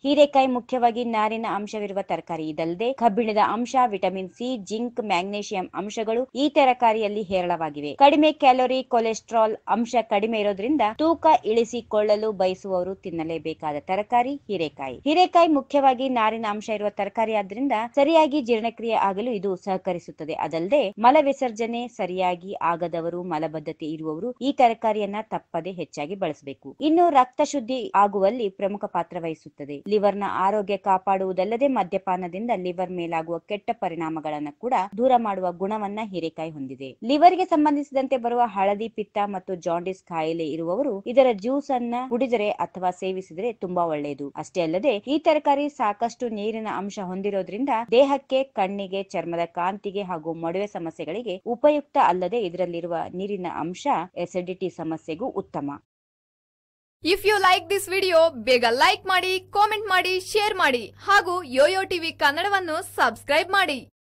ಹೀರೆಕಾಯಿ ಮುಖ್ಯವಾಗಿ ನಾರಿನ ಅಂಶವಿರುವ ತರಕಾರಿ ಇದಲ್ಲದೆ ಕಬ್ಬಿಣದ ಅಂಶ ವಿಟಮಿನ್ ಸಿ ಜಿಂಕ್ ಮ್ಯಾಗ್ನೇಷಿಯಂ ಅಂಶಗಳು ಈ ತರಕಾರಿಯಲ್ಲಿ ಹೇರಳವಾಗಿವೆ ಕಡಿಮೆ ಕ್ಯಾಲೋರಿ ಕೊಲೆಸ್ಟ್ರಾಲ್ ಅಂಶ ಕಡಿಮೆ ಇರೋದ್ರಿಂದ ತೂಕ ಇಳಿಸಿಕೊಳ್ಳಲು ಬಯಸುವವರು ತಿನ್ನಲೇಬೇಕಾದ ತರಕಾರಿ ಹೀರೆಕಾಯಿ ಹೀರೆಕಾಯಿ ಮುಖ್ಯವಾಗಿ ನಾರಿನ ಅಂಶ ಇರುವ ತರಕಾರಿ ಆದ್ರಿಂದ ಸರಿಯಾಗಿ ಜೀರ್ಣಕ್ರಿಯೆ ಆಗಲು ಇದು ಸಹಕರಿಸುತ್ತದೆ ಅದಲ್ಲದೆ ಮಲ ವಿಸರ್ಜನೆ ಸರಿಯಾಗಿ ಆಗದವರು ಮಲಬದ್ಧತೆ ಇರುವವರು ಈ ತರಕಾರಿಯನ್ನ ತಪ್ಪದೆ ಹೆಚ್ಚಾಗಿ ಬಳಸಬೇಕು ಇನ್ನು ರಕ್ತ ಶುದ್ಧಿ ಆಗುವಲ್ಲಿ ಪ್ರಮುಖ ಪಾತ್ರ ವಹಿಸುತ್ತದೆ ಲಿವರ್ನ ಆರೋಗ್ಯ ಕಾಪಾಡುವುದಲ್ಲದೆ ಮದ್ಯಪಾನದಿಂದ ಲಿವರ್ ಮೇಲಾಗುವ ಕೆಟ್ಟ ಪರಿಣಾಮಗಳನ್ನ ಕೂಡ ದೂರ ಮಾಡುವ ಗುಣವನ್ನ ಹೀರೆಕಾಯಿ ಹೊಂದಿದೆ ಲಿವರ್ಗೆ ಸಂಬಂಧಿಸಿದಂತೆ ಬರುವ ಹಳದಿ ಪಿತ್ತ ಮತ್ತು ಜಾಂಡಿಸ್ ಕಾಯಿಲೆ ಇರುವವರು ಇದರ ಜ್ಯೂಸ್ ಅನ್ನ ಕುಡಿದರೆ ಅಥವಾ ಸೇವಿಸಿದರೆ ತುಂಬಾ ಒಳ್ಳೆಯದು ಅಷ್ಟೇ ಅಲ್ಲದೆ ಈ ತರಕಾರಿ ಸಾಕಷ್ಟು ನೀರಿನ ಅಂಶ ಹೊಂದಿರೋದ್ರಿಂದ ದೇಹಕ್ಕೆ ಕಣ್ಣಿಗೆ ಚರ್ಮದ ಕಾಂತಿಗೆ ಹಾಗೂ ಮೊಡವೆ ಸಮಸ್ಯೆಗಳಿಗೆ ಉಪಯುಕ್ತ ಅಲ್ಲದೆ ಇದರಲ್ಲಿರುವ ನೀರಿನ ಅಂಶ ಎಸಿಡಿಟಿ ಸಮಸ್ಯೆಗೂ ಉತ್ತಮ if you like this video ಬೇಗ ಲೈಕ್ ಮಾಡಿ ಕಾಮೆಂಟ್ ಮಾಡಿ ಶೇರ್ ಮಾಡಿ ಹಾಗೂ ಯೋಯೋ ಟಿವಿ ಕನ್ನಡವನ್ನು ಸಬ್ಸ್ಕ್ರೈಬ್ ಮಾಡಿ